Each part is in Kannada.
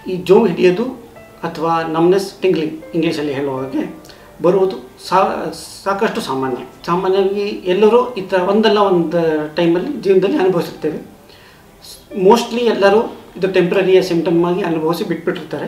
ಈ ಜೋ ಹಿಡಿಯೋದು ಅಥವಾ ನಮ್ನೆಸ್ ಟಿಂಗ್ಲಿಂಗ್ ಇಂಗ್ಲೀಷಲ್ಲಿ ಹೇಳುವ ಹಾಗೆ ಬರುವುದು ಸಾ ಸಾಕಷ್ಟು ಸಾಮಾನ್ಯ ಸಾಮಾನ್ಯವಾಗಿ ಎಲ್ಲರೂ ಈ ಥರ ಒಂದಲ್ಲ ಒಂದು ಟೈಮಲ್ಲಿ ಜೀವನದಲ್ಲಿ ಅನುಭವಿಸುತ್ತೇವೆ ಮೋಸ್ಟ್ಲಿ ಎಲ್ಲರೂ ಇದು ಟೆಂಪ್ರರಿಯ ಸಿಂಪ್ಟಮ್ ಆಗಿ ಅನುಭವಿಸಿ ಬಿಟ್ಬಿಟ್ಟಿರ್ತಾರೆ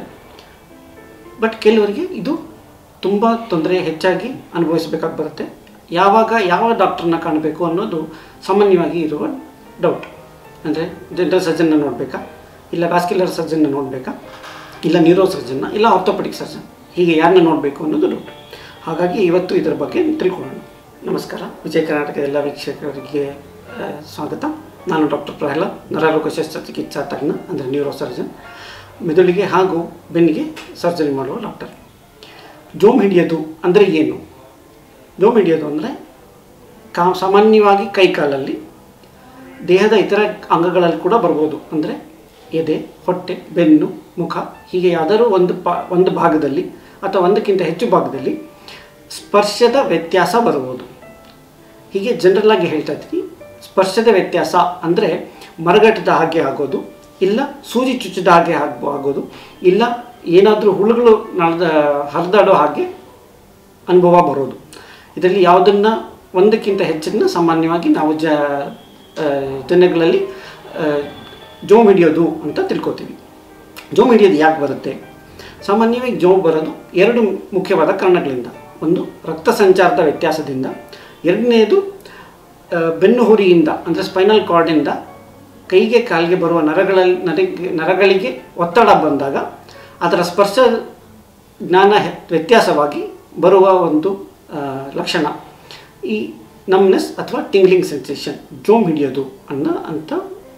ಬಟ್ ಕೆಲವರಿಗೆ ಇದು ತುಂಬ ತೊಂದರೆ ಹೆಚ್ಚಾಗಿ ಅನುಭವಿಸಬೇಕಾಗಿ ಬರುತ್ತೆ ಯಾವಾಗ ಯಾವ ಡಾಕ್ಟ್ರನ್ನ ಕಾಣಬೇಕು ಅನ್ನೋದು ಸಾಮಾನ್ಯವಾಗಿ ಇರುವ ಡೌಟ್ ಅಂದರೆ ಜನರಲ್ ಸರ್ಜನ್ನ ನೋಡಬೇಕಾ ಇಲ್ಲ ವ್ಯಾಸ್ಕ್ಯುಲರ್ ಸರ್ಜನ್ನ ನೋಡಬೇಕಾ ಇಲ್ಲ ನ್ಯೂರೋ ಸರ್ಜನ್ನ ಇಲ್ಲ ಆರ್ಥೋಪೆಡಿಕ್ ಸರ್ಜನ್ ಹೀಗೆ ಯಾರನ್ನ ನೋಡಬೇಕು ಅನ್ನೋದು ಡೌಟ್ ಹಾಗಾಗಿ ಇವತ್ತು ಇದರ ಬಗ್ಗೆ ತಿಳ್ಕೊಳ್ಳೋಣ ನಮಸ್ಕಾರ ವಿಜಯ ಕರ್ನಾಟಕದ ಎಲ್ಲ ವೀಕ್ಷಕರಿಗೆ ಆ, ಸ್ವಾಗತ ನಾನು ಡಾಕ್ಟರ್ ಪ್ರಹ್ಲಾದ್ ನರರೋಗ ಶಸ್ತ್ರಚಿಕಿತ್ಸಾ ತಜ್ಞ ಅಂದರೆ ನ್ಯೂರೋ ಸರ್ಜನ್ ಮೆದುಳಿಗೆ ಹಾಗೂ ಬೆನ್ನಿಗೆ ಸರ್ಜರಿ ಮಾಡುವ ಡಾಕ್ಟರ್ ಜೋಮ್ ಹಿಡಿಯೋದು ಅಂದರೆ ಏನು ಜೋಮ್ ಹಿಡಿಯೋದು ಅಂದರೆ ಕಾ ಸಾಮಾನ್ಯವಾಗಿ ಕೈಕಾಲಲ್ಲಿ ದೇಹದ ಇತರ ಅಂಗಗಳಲ್ಲಿ ಕೂಡ ಬರ್ಬೋದು ಅಂದರೆ ಎದೆ ಹೊಟ್ಟೆ ಬೆನ್ನು ಮುಖ ಹೀಗೆ ಯಾವ್ದಾದ್ರು ಒಂದು ಪಾ ಒಂದು ಭಾಗದಲ್ಲಿ ಅಥವಾ ಒಂದಕ್ಕಿಂತ ಹೆಚ್ಚು ಭಾಗದಲ್ಲಿ ಸ್ಪರ್ಶದ ವ್ಯತ್ಯಾಸ ಬರಬಹುದು ಹೀಗೆ ಜನರಲ್ ಆಗಿ ಹೇಳ್ತಾ ಇದ್ದೀನಿ ಸ್ಪರ್ಶದ ವ್ಯತ್ಯಾಸ ಅಂದರೆ ಮರಗಟ್ಟದ ಹಾಗೆ ಆಗೋದು ಇಲ್ಲ ಸೂಜಿ ಚುಚ್ಚಿದ ಹಾಗೆ ಆಗ್- ಆಗೋದು ಇಲ್ಲ ಏನಾದರೂ ಹುಳುಗಳು ನಡೆದ ಹರಿದಾಡೋ ಹಾಗೆ ಅನುಭವ ಬರೋದು ಇದರಲ್ಲಿ ಯಾವುದನ್ನು ಒಂದಕ್ಕಿಂತ ಹೆಚ್ಚನ್ನ ಸಾಮಾನ್ಯವಾಗಿ ನಾವು ಜ ಆ, ಜನಗಳಲ್ಲಿ ಆ, ಜೋಮ್ ಹಿಡಿಯೋದು ಅಂತ ತಿಳ್ಕೊತೀವಿ ಜೋಮ್ ಹಿಡಿಯೋದು ಯಾಕೆ ಬರುತ್ತೆ ಸಾಮಾನ್ಯವಾಗಿ ಜೋಮ್ ಬರೋದು ಎರಡು ಮುಖ್ಯವಾದ ಕಾರಣಗಳಿಂದ ಒಂದು ರಕ್ತ ಸಂಚಾರದ ವ್ಯತ್ಯಾಸದಿಂದ ಎರಡನೆಯದು ಆ, ಬೆನ್ನು ಹುರಿಯಿಂದ ಅಂದರೆ ಸ್ಪೈನಲ್ ಕಾರ್ಡಿಂದ ಕೈಗೆ ಕಾಲಿಗೆ ಬರುವ ನರಗಳಲ್ಲಿ ನರಗೆ ನರಗಳಿಗೆ ಒತ್ತಡ ಬಂದಾಗ ಅದರ ಸ್ಪರ್ಶ ಜ್ಞಾನ ಹೆ- ವ್ಯತ್ಯಾಸವಾಗಿ ಬರುವ ಒಂದು ಆ, ಲಕ್ಷಣ ಈ ನಮ್ನೆಸ್ ಅಥವಾ ಟಿಂಗ್ಲಿಂಗ್ ಸೆನ್ಸೇಷನ್ ಜೋಮ್ ಹಿಡಿಯೋದು ಅನ್ನೋ ಅಂತ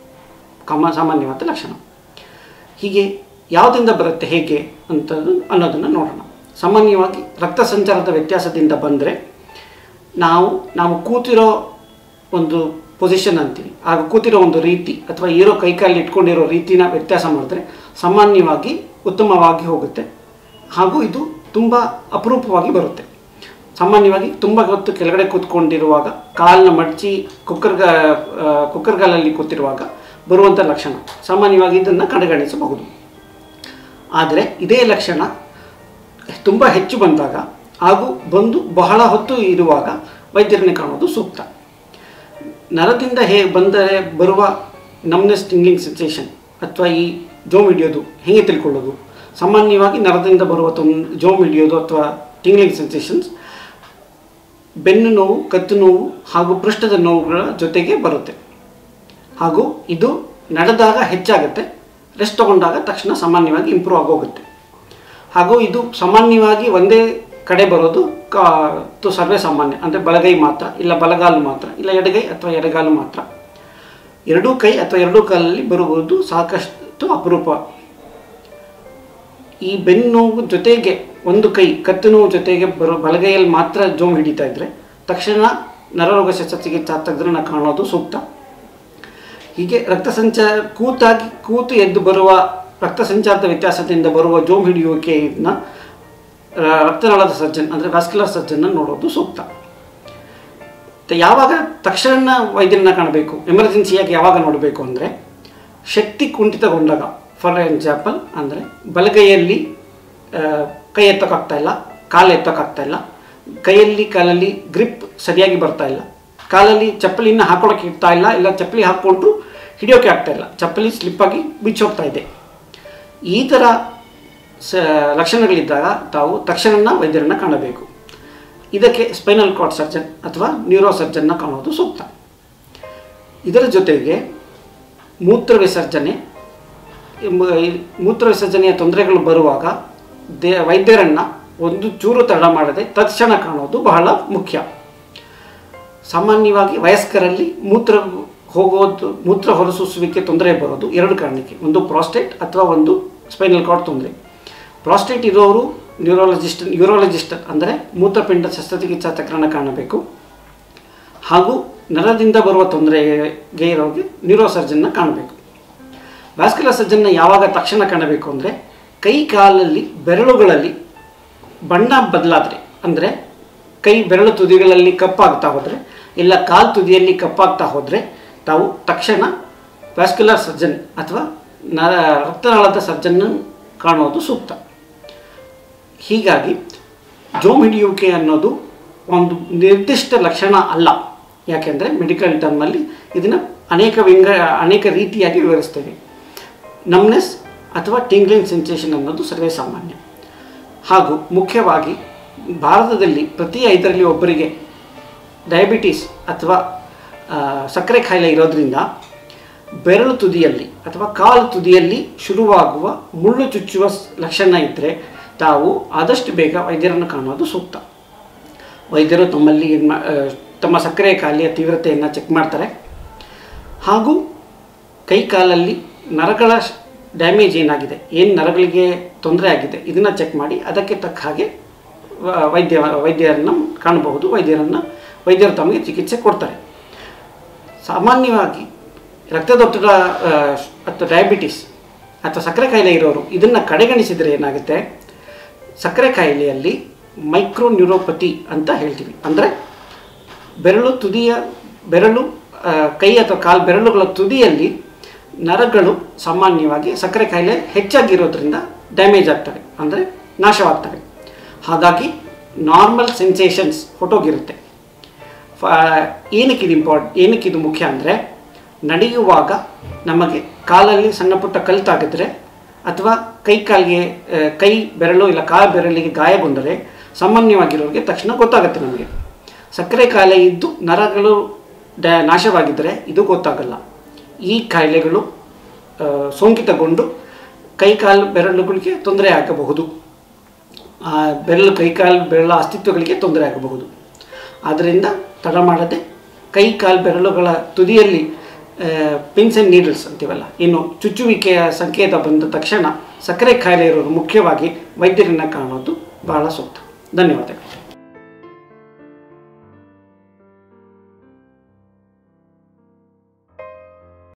ಕಮ ಸಾಮಾನ್ಯವಾದ ಲಕ್ಷಣ ಹೀಗೆ ಯಾವುದರಿಂದ ಬರುತ್ತೆ ಹೇಗೆ ಅಂತದ್ದು ಅನ್ನೋದನ್ನು ನೋಡೋಣ ಸಾಮಾನ್ಯವಾಗಿ ರಕ್ತ ಸಂಚಾರದ ವ್ಯತ್ಯಾಸದಿಂದ ಬಂದರೆ ನಾವು ನಾವು ಕೂತಿರೋ ಒಂದು ಪೊಸಿಷನ್ ಅಂತೀವಿ ಆಗ ಕೂತಿರೋ ಒಂದು ರೀತಿ ಅಥವಾ ಇರೋ ಕೈಕಾಲು ಇಟ್ಕೊಂಡಿರೋ ರೀತಿನ ವ್ಯತ್ಯಾಸ ಮಾಡಿದ್ರೆ ಸಾಮಾನ್ಯವಾಗಿ ಉತ್ತಮವಾಗಿ ಹೋಗುತ್ತೆ ಹಾಗೂ ಇದು ತುಂಬ ಅಪರೂಪವಾಗಿ ಬರುತ್ತೆ ಸಾಮಾನ್ಯವಾಗಿ ತುಂಬ ಹೊತ್ತು ಕೆಳಗಡೆ ಕೂತ್ಕೊಂಡಿರುವಾಗ ಕಾಲನ್ನ ಮಡಚಿ ಕುಕ್ಕರ್ಗ ಆ, ಕುಕ್ಕರ್ಗಾಲಲ್ಲಿ ಕೂತಿರುವಾಗ ಬರುವಂಥ ಲಕ್ಷಣ ಸಾಮಾನ್ಯವಾಗಿ ಇದನ್ನು ಕಡೆಗಣಿಸಬಹುದು ಆದರೆ ಇದೇ ಲಕ್ಷಣ ತುಂಬ ಹೆಚ್ಚು ಬಂದಾಗ ಹಾಗೂ ಬಂದು ಬಹಳ ಹೊತ್ತು ಇರುವಾಗ ವೈದ್ಯರನ್ನೇ ಕಾಣೋದು ಸೂಕ್ತ ನರದಿಂದ ಹೇ ಬಂದರೆ ಬರುವ ನಮ್ನೆಸ್ ಟಿಂಗ್ಲಿಂಗ್ ಸೆನ್ಸೇಷನ್ ಅಥವಾ ಈ ಜೋಮ್ ಹಿಡಿಯೋದು ಹೇಗೆ ತಿಳ್ಕೊಳ್ಳೋದು ಸಾಮಾನ್ಯವಾಗಿ ನರದಿಂದ ಬರುವ ತೊಂ ಜೋಮ್ ಹಿಡಿಯೋದು ಅಥವಾ ಟಿಂಗ್ಲಿಂಗ್ ಸೆನ್ಸೇಷನ್ಸ್ ಬೆನ್ನು ನೋವು ಕತ್ತು ನೋವು ಹಾಗೂ ಪೃಷ್ಠದ ನೋವುಗಳ ಜೊತೆಗೆ ಬರುತ್ತೆ ಹಾಗೂ ಇದು ನಡೆದಾಗ ಹೆಚ್ಚಾಗುತ್ತೆ ರೆಸ್ಟ್ ತಗೊಂಡಾಗ ತಕ್ಷಣ ಸಾಮಾನ್ಯವಾಗಿ ಇಂಪ್ರೂವ್ ಆಗೋಗುತ್ತೆ ಹಾಗೂ ಇದು ಸಾಮಾನ್ಯವಾಗಿ ಒಂದೇ ಕಡೆ ಬರೋದು ಕಾ ತು ಸರ್ವೇ ಸಾಮಾನ್ಯ ಅಂದರೆ ಬಲಗೈ ಮಾತ್ರ ಇಲ್ಲ ಬಲಗಾಲು ಮಾತ್ರ ಇಲ್ಲ ಎಡಗೈ ಅಥವಾ ಎಡಗಾಲು ಮಾತ್ರ ಎರಡೂ ಕೈ ಅಥವಾ ಎರಡೂ ಕಾಲಲ್ಲಿ ಬರುವುದು ಸಾಕಷ್ಟು ಅಪರೂಪ ಈ ಬೆನ್ನು ನೋವು ಜೊತೆಗೆ ಒಂದು ಕೈ ಕತ್ತು ನೋವು ಜೊತೆಗೆ ಬರೋ ಬಲಗೈಯಲ್ಲಿ ಮಾತ್ರ ಜೋಮ್ ಹಿಡಿತಾ ಇದ್ರೆ ತಕ್ಷಣ ನರರೋಗ ಶಸ್ತ್ರಚಿಕಿತ್ಸಾ ತಜ್ಞರನ್ನ ಕಾಣೋದು ಸೂಕ್ತ ಹೀಗೆ ರಕ್ತ ಸಂಚಾರ ಕೂತಾಗಿ ಕೂತು ಎದ್ದು ಬರುವ ರಕ್ತ ಸಂಚಾರದ ವ್ಯತ್ಯಾಸದಿಂದ ಬರುವ ಜೋಮ್ ಹಿಡಿಯುವಿಕೆಯನ್ನು ರಕ್ತನಾಳದ ಸರ್ಜನ್ ಅಂದರೆ ವ್ಯಾಸ್ಕ್ಯುಲರ್ ಸರ್ಜನ್ನ ನೋಡೋದು ಸೂಕ್ತ ಮತ್ತೆ ಯಾವಾಗ ತಕ್ಷಣ ವೈದ್ಯರನ್ನ ಕಾಣಬೇಕು ಎಮರ್ಜೆನ್ಸಿಯಾಗಿ ಯಾವಾಗ ನೋಡಬೇಕು ಅಂದರೆ ಶಕ್ತಿ ಕುಂಠಿತಗೊಂಡಾಗ ಫಾರ್ ಎಕ್ಸಾಂಪಲ್ ಅಂದರೆ ಬಲಗೈಯಲ್ಲಿ ಆ, ಕೈ ಎತ್ತಕ್ಕಾಗ್ತಾ ಇಲ್ಲ ಕಾಲು ಎತ್ತಕ್ಕಾಗ್ತಾ ಇಲ್ಲ ಕೈಯಲ್ಲಿ ಕಾಲಲ್ಲಿ ಗ್ರಿಪ್ ಸರಿಯಾಗಿ ಬರ್ತಾ ಇಲ್ಲ ಕಾಲಲ್ಲಿ ಚಪ್ಪಲಿನ ಹಾಕೊಳ್ಳೋಕೆ ಇರ್ತಾ ಇಲ್ಲ ಇಲ್ಲ ಚಪ್ಪಲಿ ಹಾಕ್ಕೊಂಡು ಹಿಡಿಯೋಕೆ ಆಗ್ತಾ ಇಲ್ಲ ಚಪ್ಪಲಿ ಸ್ಲಿಪ್ಪಾಗಿ ಬಿಚ್ಚೋಗ್ತಾ ಇದೆ ಈ ಥರ ಸ ಲಕ್ಷಣಗಳಿದ್ದಾಗ ತಾವು ತಕ್ಷಣ ವೈದ್ಯರನ್ನ ಕಾಣಬೇಕು ಇದಕ್ಕೆ ಸ್ಪೈನಲ್ ಕಾರ್ಡ್ ಸರ್ಜನ್ ಅಥವಾ ನ್ಯೂರೋ ಸರ್ಜನ್ನ ಕಾಣೋದು ಸೂಕ್ತ ಇದರ ಜೊತೆಗೆ ಮೂತ್ರ ವಿಸರ್ಜನೆ ಎಂಬ- ಈ ಮೂತ್ರ ವಿಸರ್ಜನೆಯ ತೊಂದರೆಗಳು ಬರುವಾಗ ದೇ ವೈದ್ಯರನ್ನು ಒಂದು ಚೂರು ತಡ ಮಾಡದೆ ತಕ್ಷಣ ಕಾಣೋದು ಬಹಳ ಮುಖ್ಯ ಸಾಮಾನ್ಯವಾಗಿ ವಯಸ್ಕರಲ್ಲಿ ಮೂತ್ರ ಹೋಗೋದು ಮೂತ್ರ ಹೊರಸೂಸುವಿಕೆ ತೊಂದರೆ ಬರೋದು ಎರಡು ಕಾರಣಕ್ಕೆ ಒಂದು ಪ್ರಾಸ್ಟೇಟ್ ಅಥವಾ ಒಂದು ಸ್ಪೈನಲ್ ಕಾರ್ಡ್ ತೊಂದರೆ ಪ್ರಾಸ್ಟೇಟ್ ಇರೋರು ನ್ಯೂರಾಲಜಿಸ್ಟ್ ಯೂರಾಲಜಿಸ್ಟ್ ಅಂದರೆ ಮೂತ್ರಪಿಂಡ ಶಸ್ತ್ರಚಿಕಿತ್ಸಾ ತಜ್ಞರನ್ನ ಕಾಣಬೇಕು ಹಾಗೂ ನರದಿಂದ ಬರುವ ತೊಂದರೆಗೆ ಇರೋರಿಗೆ ನ್ಯೂರೋ ಸರ್ಜನ್ನ ಕಾಣಬೇಕು ವ್ಯಾಸ್ಕ್ಯುಲರ್ ಸರ್ಜನ್ನ ಯಾವಾಗ ತಕ್ಷಣ ಕಾಣಬೇಕು ಅಂದರೆ ಕೈ ಕಾಲಲ್ಲಿ ಬೆರಳುಗಳಲ್ಲಿ ಬಣ್ಣ ಬದಲಾದರೆ ಅಂದರೆ ಕೈ ಬೆರಳು ತುದಿಗಳಲ್ಲಿ ಕಪ್ಪಾಗ್ತಾ ಹೋದರೆ ಇಲ್ಲ ಕಾಲು ತುದಿಯಲ್ಲಿ ಕಪ್ಪಾಗ್ತಾ ಹೋದರೆ ತಾವು ತಕ್ಷಣ ವ್ಯಾಸ್ಕ್ಯುಲರ್ ಸರ್ಜನ್ ಅಥವಾ ನರ ರಕ್ತನಾಳದ ಸರ್ಜನ್ನ ಕಾಣೋದು ಸೂಕ್ತ ಹೀಗಾಗಿ ಜೋಮ್ ಹಿಡಿಯುವಿಕೆ ಅನ್ನೋದು ಒಂದು ನಿರ್ದಿಷ್ಟ ಲಕ್ಷಣ ಅಲ್ಲ ಯಾಕೆಂದರೆ ಮೆಡಿಕಲ್ ಟರ್ಮಲ್ಲಿ ಇದನ್ನು ಅನೇಕ ವಿಂಗ ಅನೇಕ ರೀತಿಯಾಗಿ ವಿವರಿಸ್ತೇವೆ ನಮ್ನೆಸ್ ಅಥವಾ ಟಿಂಗ್ಲಿಂಗ್ ಸೆನ್ಸೇಷನ್ ಅನ್ನೋದು ಸರ್ವೇ ಸಾಮಾನ್ಯ ಹಾಗೂ ಮುಖ್ಯವಾಗಿ ಭಾರತದಲ್ಲಿ ಪ್ರತಿ ಐದರಲ್ಲಿ ಒಬ್ಬರಿಗೆ ಡಯಾಬಿಟೀಸ್ ಅಥವಾ ಆ, ಸಕ್ಕರೆ ಕಾಯಿಲೆ ಇರೋದ್ರಿಂದ ಬೆರಳು ತುದಿಯಲ್ಲಿ ಅಥವಾ ಕಾಲು ತುದಿಯಲ್ಲಿ ಶುರುವಾಗುವ ಮುಳ್ಳು ಚುಚ್ಚುವ ಸ್- ಲಕ್ಷಣ ಇದ್ದರೆ ತಾವು ಆದಷ್ಟು ಬೇಗ ವೈದ್ಯರನ್ನು ಕಾಣೋದು ಸೂಕ್ತ ವೈದ್ಯರು ತಮ್ಮಲ್ಲಿ ಏನ್ ಮಾ- ಆ, ತಮ್ಮ ಸಕ್ಕರೆ ಕಾಯಿಲೆಯ ತೀವ್ರತೆಯನ್ನು ಚೆಕ್ ಮಾಡ್ತಾರೆ ಹಾಗೂ ಕೈ ಕಾಲಲ್ಲಿ ನರಗಳ ಡ್ಯಾಮೇಜ್ ಏನಾಗಿದೆ ಏನು ನರಗಳಿಗೆ ತೊಂದರೆ ಆಗಿದೆ ಇದನ್ನು ಚೆಕ್ ಮಾಡಿ ಅದಕ್ಕೆ ತಕ್ಕ ಹಾಗೆ ವ- ವೈದ್ಯ ವೈದ್ಯರನ್ನು ಕಾಣಬಹುದು ವೈದ್ಯರನ್ನು ವೈದ್ಯರು ತಮಗೆ ಚಿಕಿತ್ಸೆ ಕೊಡ್ತಾರೆ ಸಾಮಾನ್ಯವಾಗಿ ರಕ್ತದೊತ್ತಡ ಆ, ಅಥವಾ ಡಯಾಬಿಟಿಸ್ ಅಥವಾ ಸಕ್ಕರೆ ಕಾಯಿಲೆ ಇರೋರು ಇದನ್ನು ಕಡೆಗಣಿಸಿದರೆ ಏನಾಗುತ್ತೆ ಸಕ್ಕರೆ ಕಾಯಿಲೆಯಲ್ಲಿ ಮೈಕ್ರೋ ನ್ಯೂರೋಪತಿ ಅಂತ ಹೇಳ್ತೀವಿ ಅಂದರೆ ಬೆರಳು ತುದಿಯ ಬೆರಳು ಆ, ಕೈ ಅಥವಾ ಕಾಲು ಬೆರಳುಗಳ ತುದಿಯಲ್ಲಿ ನರಗಳು ಸಾಮಾನ್ಯವಾಗಿ ಸಕ್ಕರೆ ಕಾಯಿಲೆ ಹೆಚ್ಚಾಗಿರೋದ್ರಿಂದ ಡ್ಯಾಮೇಜ್ ಆಗ್ತವೆ ಅಂದರೆ ನಾಶವಾಗ್ತವೆ ಹಾಗಾಗಿ ನಾರ್ಮಲ್ ಸೆನ್ಸೇಷನ್ಸ್ ಹೊಟ್ಟೋಗಿರುತ್ತೆ ಫ ಏನಕ್ಕೆ ಇದು ಇಂಪಾರ್ಟ್ ಏನಕ್ಕೆ ಇದು ಮುಖ್ಯ ಅಂದರೆ ನಡೆಯುವಾಗ ನಮಗೆ ಕಾಲಲ್ಲಿ ಸಣ್ಣ ಪುಟ್ಟ ಕಲ್ತಾಗಿದ್ರೆ ಅಥವಾ ಕೈ ಕಾಲಿಗೆ ಆ, ಕೈ ಬೆರಳು ಇಲ್ಲ ಕಾಲು ಬೆರಳಿಗೆ ಗಾಯ ಬಂದರೆ ಸಾಮಾನ್ಯವಾಗಿರೋರಿಗೆ ತಕ್ಷಣ ಗೊತ್ತಾಗುತ್ತೆ ನಮಗೆ ಸಕ್ಕರೆ ಕಾಯಿಲೆ ಇದ್ದು ನರಗಳು ಡ ನಾಶವಾಗಿದ್ದರೆ ಇದು ಗೊತ್ತಾಗಲ್ಲ ಈ ಕಾಯಿಲೆಗಳು ಆ, ಸೋಂಕಿತಗೊಂಡು ಕೈ ಕಾಲು ಬೆರಳುಗಳಿಗೆ ತೊಂದರೆ ಆಗಬಹುದು ಆ, ಬೆರಳು ಕೈಕಾಲು ಬೆರಳ ಅಸ್ತಿತ್ವಗಳಿಗೆ ತೊಂದರೆ ಆಗಬಹುದು ಆದ್ದರಿಂದ ತಡ ಮಾಡದೆ ಕೈ ಕಾಲು ಬೆರಳುಗಳ ತುದಿಯಲ್ಲಿ ಪಿನ್ಸ್ ಆ್ಯಂಡ್ ನೀಡಲ್ಸ್ ಅಂತೀವಲ್ಲ ಇನ್ನು ಚುಚ್ಚುವಿಕೆಯ ಸಂಕೇತ ಬಂದ ತಕ್ಷಣ ಸಕ್ಕರೆ ಕಾಯಿಲೆ ಇರೋರು ಮುಖ್ಯವಾಗಿ ವೈದ್ಯರನ್ನು ಕಾಣೋದು ಬಹಳ ಸೂಕ್ತ ಧನ್ಯವಾದಗಳು